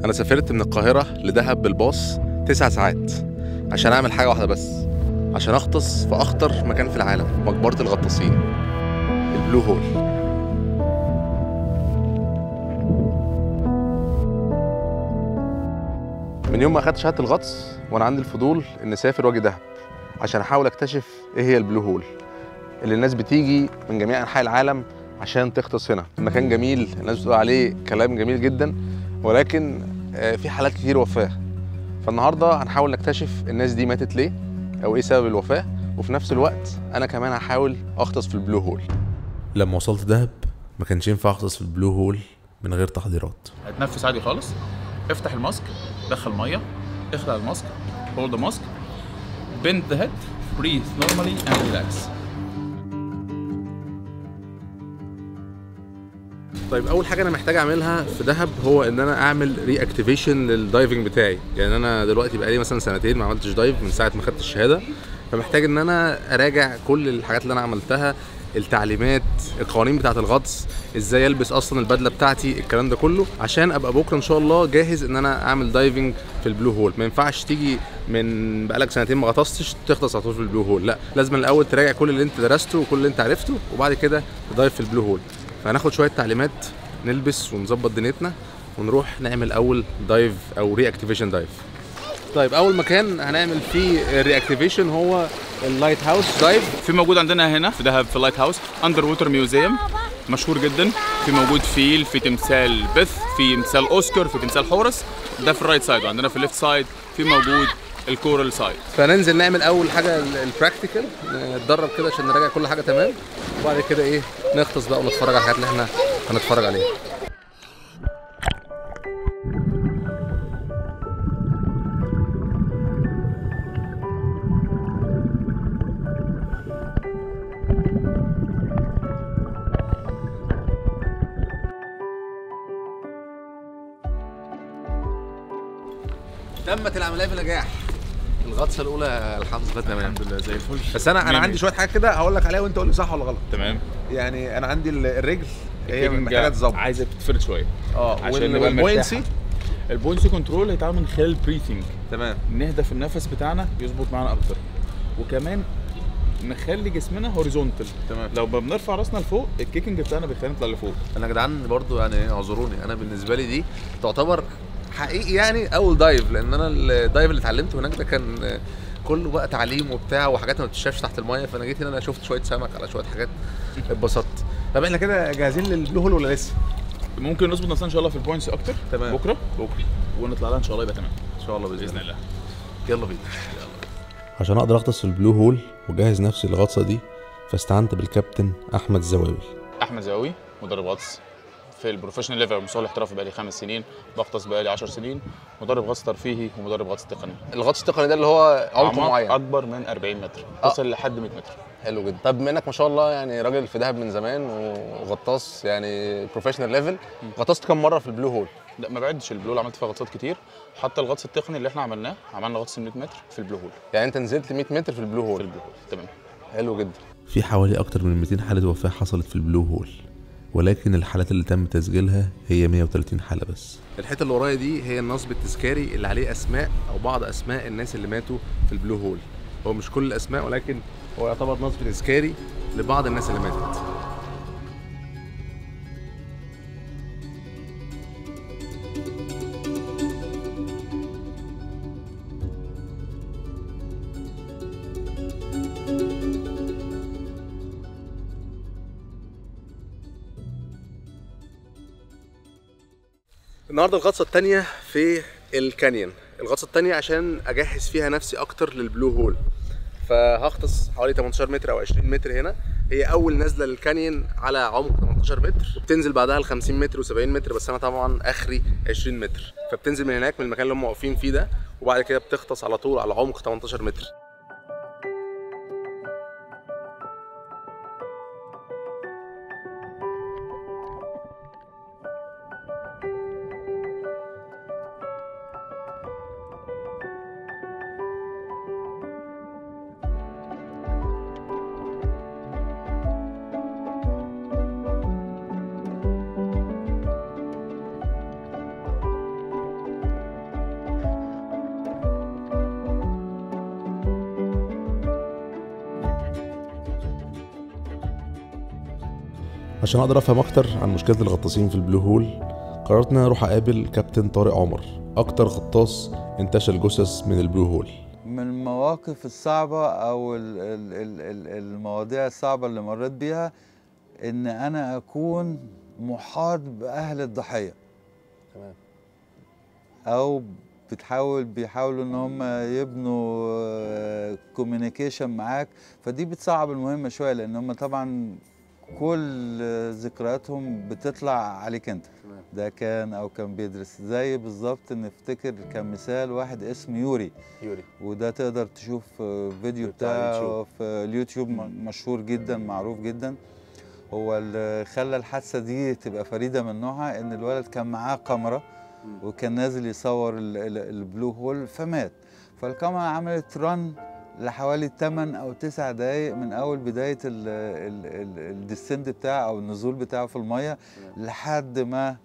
انا سافرت من القاهره لدهب بالباص تسع ساعات عشان اعمل حاجه واحده بس عشان اغطس في اخطر مكان في العالم مقبره الغطاسين البلو هول من يوم ما اخدت شهاده الغطس وانا عندي الفضول ان اسافر واجي دهب عشان احاول اكتشف ايه هي البلو هول اللي الناس بتيجي من جميع انحاء العالم عشان تغطس هنا المكان جميل الناس بتقول عليه كلام جميل جدا ولكن آه، في حالات كتير وفاه فالنهارده هنحاول نكتشف الناس دي ماتت ليه او ايه سبب الوفاه وفي نفس الوقت انا كمان هحاول اغطس في البلو هول لما وصلت دهب ما كانش ينفع اغطس في البلو هول من غير تحضيرات هتنفس عادي خالص افتح الماسك دخل ميه اخلع الماسك هولد ماسك bend the head breathe normally and relax طيب اول حاجه انا محتاج اعملها في دهب هو ان انا اعمل ري اكتيفيشن للدايفنج بتاعي يعني انا دلوقتي بقالي مثلا سنتين ما عملتش دايف من ساعه ما خدت الشهاده فمحتاج ان انا اراجع كل الحاجات اللي انا عملتها التعليمات القوانين بتاعه الغطس ازاي البس اصلا البدله بتاعتي الكلام ده كله عشان ابقى بكره ان شاء الله جاهز ان انا اعمل دايفنج في البلو هول ما ينفعش تيجي من بقالك سنتين ما غطستش تغطس على طول في البلو هول لا لازم الاول تراجع كل اللي انت درسته وكل اللي انت عرفته وبعد كده تدايف في البلو هول فهناخد شويه تعليمات نلبس ونظبط دنيتنا ونروح نعمل اول دايف او ري اكتيفيشن دايف طيب اول مكان هنعمل فيه ري اكتيفيشن هو اللايت هاوس دايف في موجود عندنا هنا في دهب في اللايت هاوس اندر ووتر ميوزيوم مشهور جدا في موجود فيل في تمثال بث في تمثال اوسكار في تمثال حورس ده في الرايت سايد وعندنا في الليفت سايد في موجود الكورال سايد فننزل نعمل اول حاجه البراكتيكال نتدرب كده عشان نراجع كل حاجه تمام وبعد كده ايه نغطس بقى ونتفرج على الحاجات اللي احنا هنتفرج عليها تمت العمليه بنجاح الغطسه الاولى الحمد لله تمام الحمد لله زي الفل بس انا انا مية عندي مية. شويه حاجات كده هقول لك عليها وانت قول لي صح ولا غلط تمام يعني انا عندي ال- الرجل هي الكيكنج محتاجه تتظبط عايزه تتفرد شويه اه عشان وال- نبقى والبوينسي مرتاحة. البوينسي كنترول هيتعمل من خلال البريثنج تمام نهدف النفس بتاعنا يظبط معانا اكتر وكمان نخلي جسمنا هوريزونتال تمام لو ما بنرفع راسنا لفوق الكيكنج بتاعنا بيخلينا نطلع لفوق انا يا جدعان برضو يعني اعذروني انا بالنسبه لي دي تعتبر حقيقي يعني اول دايف لان انا الدايف اللي اتعلمته هناك ده كان كله بقى تعليم وبتاع وحاجات ما بتتشافش تحت المايه فانا جيت هنا انا شفت شويه سمك على شويه حاجات اتبسطت طب احنا كده جاهزين للبلو هول ولا لسه؟ ممكن نظبط نفسنا ان شاء الله في البوينتس اكتر تمام. بكره بكره ونطلع لها ان شاء الله يبقى تمام ان شاء الله باذن, باذن الله يلا بينا عشان اقدر اغطس في البلو هول واجهز نفسي للغطسه دي فاستعنت بالكابتن احمد زواوي احمد زواوي مدرب غطس في البروفيشنال ليفل مستوى الاحترافي بقالي خمس سنين بغطس بقالي 10 سنين مدرب غطس ترفيهي ومدرب غطس تقني الغطس التقني ده اللي هو عمق أعماق معين اكبر من 40 متر آه. تصل لحد 100 متر حلو جدا طب بما انك ما شاء الله يعني راجل في دهب من زمان وغطاس يعني بروفيشنال ليفل غطست كم مره في البلو هول لا ما بعدش البلو هول عملت فيها غطسات كتير حتى الغطس التقني اللي احنا عملناه عملنا غطس 100 متر في البلو هول يعني انت نزلت 100 متر في البلو في هول البلو هول تمام حلو جدا في حوالي اكتر من 200 حاله وفاه حصلت في البلو هول ولكن الحالات اللي تم تسجيلها هي 130 حاله بس الحته اللي ورايا دي هي النصب التذكاري اللي عليه اسماء او بعض اسماء الناس اللي ماتوا في البلو هول هو مش كل الاسماء ولكن هو يعتبر نصب تذكاري لبعض الناس اللي ماتت النهارده الغطسه الثانيه في الكانيون الغطسه الثانيه عشان اجهز فيها نفسي اكتر للبلو هول فهغطس حوالي 18 متر او 20 متر هنا هي اول نزله للكانيون على عمق 18 متر وبتنزل بعدها ل 50 متر و70 متر بس انا طبعا اخري 20 متر فبتنزل من هناك من المكان اللي هم واقفين فيه ده وبعد كده بتغطس على طول على عمق 18 متر عشان اقدر افهم اكتر عن مشكله الغطاسين في البلو هول قررت ان انا اروح اقابل كابتن طارق عمر اكتر غطاس انتشل جثث من البلو هول من المواقف الصعبة أو ال- ال- ال- ال- المواضيع الصعبة اللي مريت بيها إن أنا أكون محاط بأهل الضحية تمام. أو بتحاول بيحاولوا إن هم يبنوا كوميونيكيشن معاك فدي بتصعب المهمة شوية لأن هم طبعا كل ذكرياتهم بتطلع عليك أنت تمام. ده كان أو كان بيدرس زي بالظبط نفتكر كمثال واحد اسمه يوري يوري وده تقدر تشوف آه، فيديو بتاع بتاعه اليوتيوب. في اليوتيوب م- مشهور جدا معروف جدا هو اللي خلى الحادثه دي تبقى فريده من نوعها ان الولد كان معاه كاميرا وكان نازل يصور ال- ال- البلو هول فمات فالكاميرا عملت رن لحوالي 8 او 9 دقايق من اول بدايه ال- ال- ال- الديسند بتاعه او النزول بتاعه في الميه لحد ما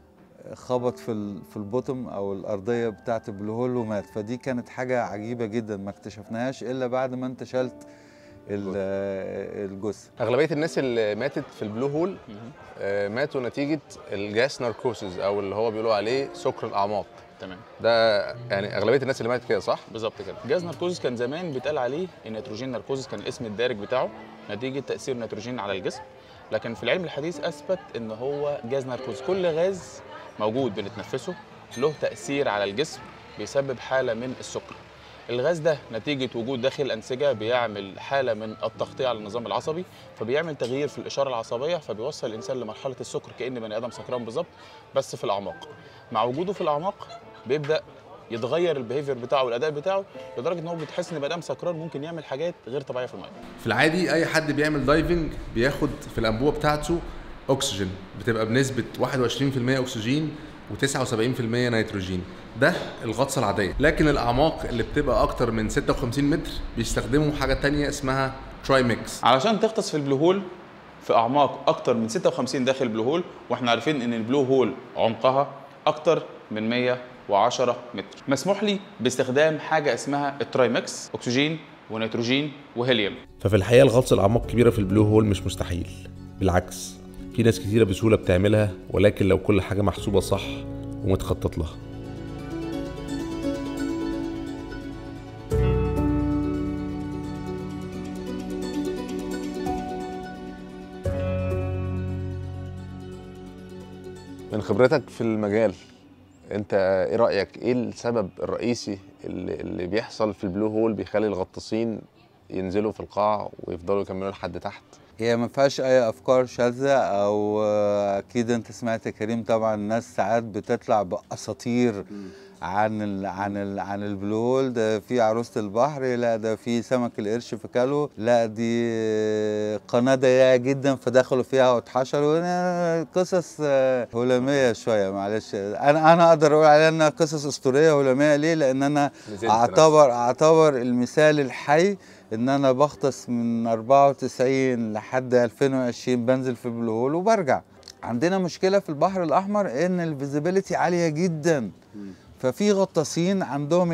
خبط في ال- في البوتم او الارضيه بتاعه البلو هول ومات فدي كانت حاجه عجيبه جدا ما اكتشفناهاش الا بعد ما انت شلت ال- الجثه اغلبيه الناس اللي ماتت في البلو هول آه، ماتوا نتيجه الجاس ناركوسز او اللي هو بيقولوا عليه سكر الاعماق تمام ده يعني اغلبيه الناس اللي ماتت كده صح بالظبط كده جهاز ناركوزس كان زمان بيتقال عليه النيتروجين ناركوزس كان الاسم الدارج بتاعه نتيجه تاثير النيتروجين على الجسم لكن في العلم الحديث اثبت ان هو جاز ناركوز كل غاز موجود بنتنفسه له تاثير على الجسم بيسبب حاله من السكر الغاز ده نتيجة وجود داخل الأنسجة بيعمل حالة من التغطية على النظام العصبي فبيعمل تغيير في الإشارة العصبية فبيوصل الإنسان لمرحلة السكر كأن بني آدم سكران بالظبط بس في الأعماق مع وجوده في الأعماق بيبدأ يتغير البيهيفير بتاعه والأداء بتاعه لدرجة إن هو بتحس إن بني آدم سكران ممكن يعمل حاجات غير طبيعية في المية في العادي اي حد بيعمل دايفنج بياخد في الانبوبه بتاعته اكسجين بتبقى بنسبه 21% اكسجين و79% نيتروجين ده الغطسه العاديه لكن الاعماق اللي بتبقى اكتر من 56 متر بيستخدموا حاجه تانية اسمها تراي ميكس علشان تغطس في البلو هول في اعماق اكتر من 56 داخل البلو هول واحنا عارفين ان البلو هول عمقها اكتر من 110 متر مسموح لي باستخدام حاجه اسمها الترايمكس اكسجين ونيتروجين وهيليوم ففي الحقيقه الغطس الاعماق كبيره في البلو هول مش مستحيل بالعكس في ناس كتيره بسهوله بتعملها ولكن لو كل حاجه محسوبه صح ومتخطط لها من خبرتك في المجال انت ايه رايك ايه السبب الرئيسي اللي, اللي بيحصل في البلو هول بيخلي الغطاسين ينزلوا في القاع ويفضلوا يكملوا لحد تحت هي ما فيهاش اي افكار شاذه او آه، اكيد انت سمعت يا كريم طبعا الناس ساعات بتطلع باساطير عن ال عن ال عن البلو هول ده في عروسه البحر لا ده في سمك القرش في كالو لا دي آه، قناه ضيقه جدا فدخلوا فيها واتحشروا آه، قصص آه، هلاميه شويه معلش انا انا اقدر اقول عليها انها قصص اسطوريه هلاميه ليه لان انا نزلت اعتبر اعتبر المثال الحي ان انا بغطس من 94 لحد 2020 بنزل في البلو هول وبرجع عندنا مشكله في البحر الاحمر ان الفيزيبيليتي عاليه جدا ففي غطاسين عندهم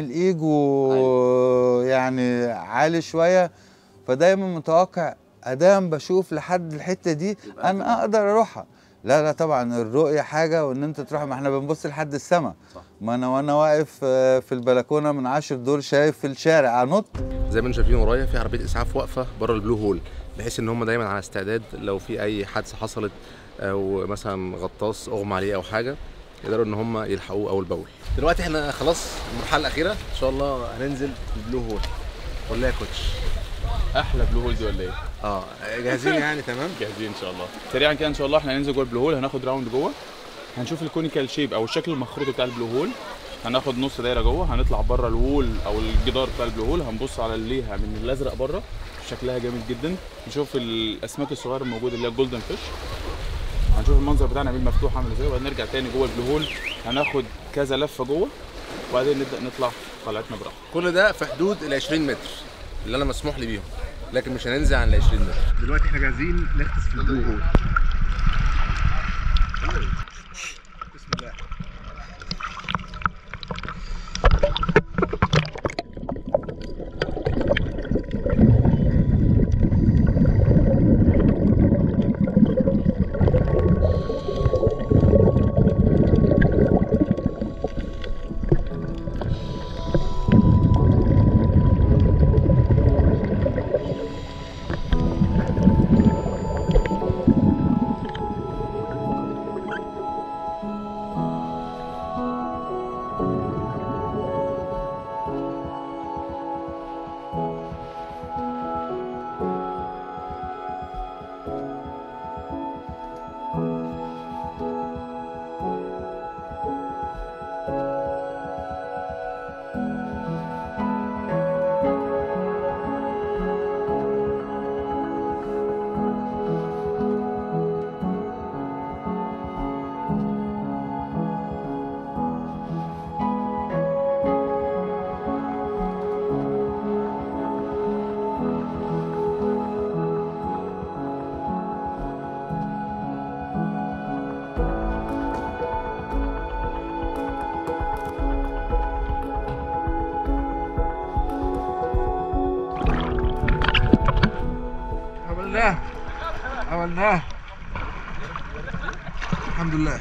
الايجو يعني عالي شويه فدايما متوقع ادام بشوف لحد الحته دي انا اقدر اروحها لا لا طبعا الرؤيه حاجه وان انت تروح ما احنا بنبص لحد السما ما انا وانا واقف آه، في البلكونه من عشر دور شايف في الشارع انط زي ما انتم شايفين ورايا في عربيه اسعاف واقفه بره البلو هول بحيث ان هم دايما على استعداد لو في اي حادثه حصلت او مثلا غطاس اغمى عليه او حاجه يقدروا ان هم يلحقوه اول باول دلوقتي احنا خلاص المرحله الاخيره ان شاء الله هننزل في البلو هول ولا يا كوتش احلى بلو هول دي ولا ايه؟ اه جاهزين يعني تمام جاهزين ان شاء الله سريعا كده ان شاء الله احنا هننزل جوه البلو هول هناخد راوند جوه هنشوف الكونيكال شيب او الشكل المخروطي بتاع البلو هول هناخد نص دايره جوه هنطلع بره الوول او الجدار بتاع البلو هول هنبص على الليها من الازرق بره شكلها جامد جدا نشوف الاسماك الصغيره الموجوده اللي هي الجولدن فيش هنشوف المنظر بتاعنا عميل مفتوح عامل ازاي وبعدين نرجع تاني جوه البلو هول هناخد كذا لفه جوه وبعدين نبدا نطلع طلعتنا براحتنا كل ده في حدود ال 20 متر اللي انا مسموح لي بيهم لكن مش هننزل عن ال 20 متر دلوقتي احنا جاهزين نغطس في البلو هول بسم الله لله عملناه الحمد لله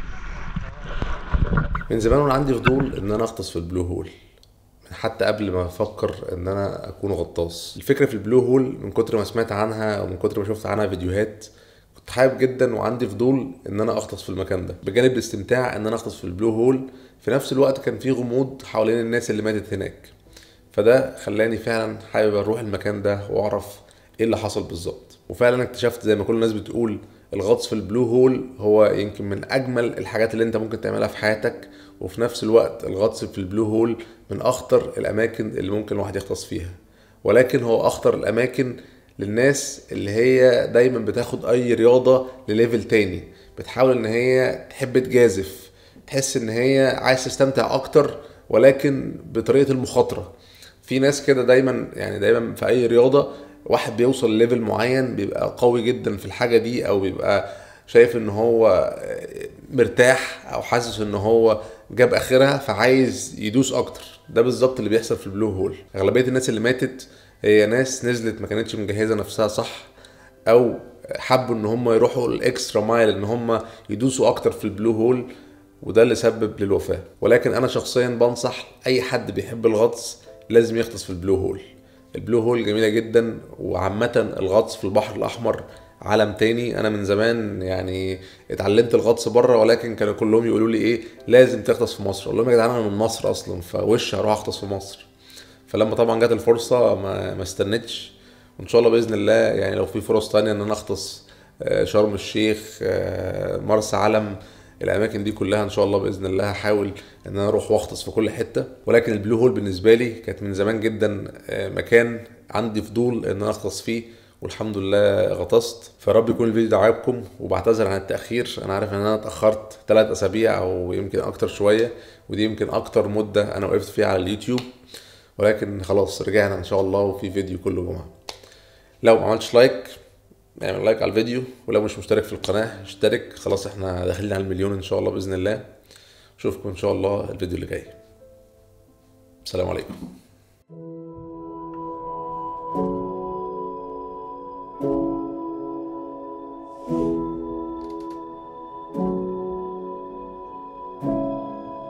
من زمان وانا عندي فضول ان انا اغطس في البلو هول من حتى قبل ما افكر ان انا اكون غطاس الفكره في البلو هول من كتر ما سمعت عنها ومن كتر ما شفت عنها فيديوهات كنت حابب جدا وعندي فضول ان انا اغطس في المكان ده بجانب الاستمتاع ان انا اغطس في البلو هول في نفس الوقت كان في غموض حوالين الناس اللي ماتت هناك فده خلاني فعلا حابب اروح المكان ده واعرف ايه اللي حصل بالظبط وفعلا اكتشفت زي ما كل الناس بتقول الغطس في البلو هول هو يمكن من اجمل الحاجات اللي انت ممكن تعملها في حياتك وفي نفس الوقت الغطس في البلو هول من اخطر الاماكن اللي ممكن الواحد يغطس فيها ولكن هو اخطر الاماكن للناس اللي هي دايما بتاخد اي رياضه لليفل تاني بتحاول ان هي تحب تجازف تحس ان هي عايز تستمتع اكتر ولكن بطريقه المخاطره في ناس كده دايما يعني دايما في اي رياضه واحد بيوصل لليفل معين بيبقى قوي جدا في الحاجه دي او بيبقى شايف ان هو مرتاح او حاسس ان هو جاب اخرها فعايز يدوس اكتر ده بالظبط اللي بيحصل في البلو هول اغلبيه الناس اللي ماتت هي ناس نزلت ما كانتش مجهزه نفسها صح او حبوا ان هم يروحوا الاكسترا مايل ان هم يدوسوا اكتر في البلو هول وده اللي سبب للوفاه ولكن انا شخصيا بنصح اي حد بيحب الغطس لازم يغطس في البلو هول البلو هول جميله جدا وعامه الغطس في البحر الاحمر عالم تاني انا من زمان يعني اتعلمت الغطس بره ولكن كانوا كلهم يقولوا لي ايه لازم تغطس في مصر اقول لهم يا جدعان انا من مصر اصلا فوش هروح اغطس في مصر فلما طبعا جت الفرصه ما, ما استنتش وان شاء الله باذن الله يعني لو في فرص تانية ان انا اغطس آه، شرم الشيخ آه، مرسى علم الاماكن دي كلها ان شاء الله باذن الله هحاول ان انا اروح واغطس في كل حته ولكن البلو هول بالنسبه لي كانت من زمان جدا آه، مكان عندي فضول ان انا اغطس فيه والحمد لله غطست فرب يكون الفيديو ده عجبكم وبعتذر عن التاخير انا عارف ان انا اتاخرت ثلاث اسابيع او يمكن اكتر شويه ودي يمكن اكتر مده انا وقفت فيها على اليوتيوب ولكن خلاص رجعنا ان شاء الله وفي فيديو كل جمعه لو ما عملتش لايك اعمل لايك على الفيديو ولو مش مشترك في القناه اشترك خلاص احنا داخلين على المليون ان شاء الله باذن الله اشوفكم ان شاء الله الفيديو اللي جاي السلام عليكم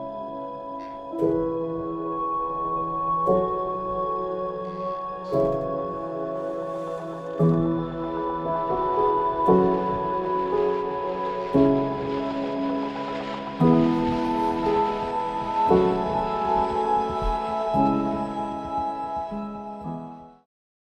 Thank you.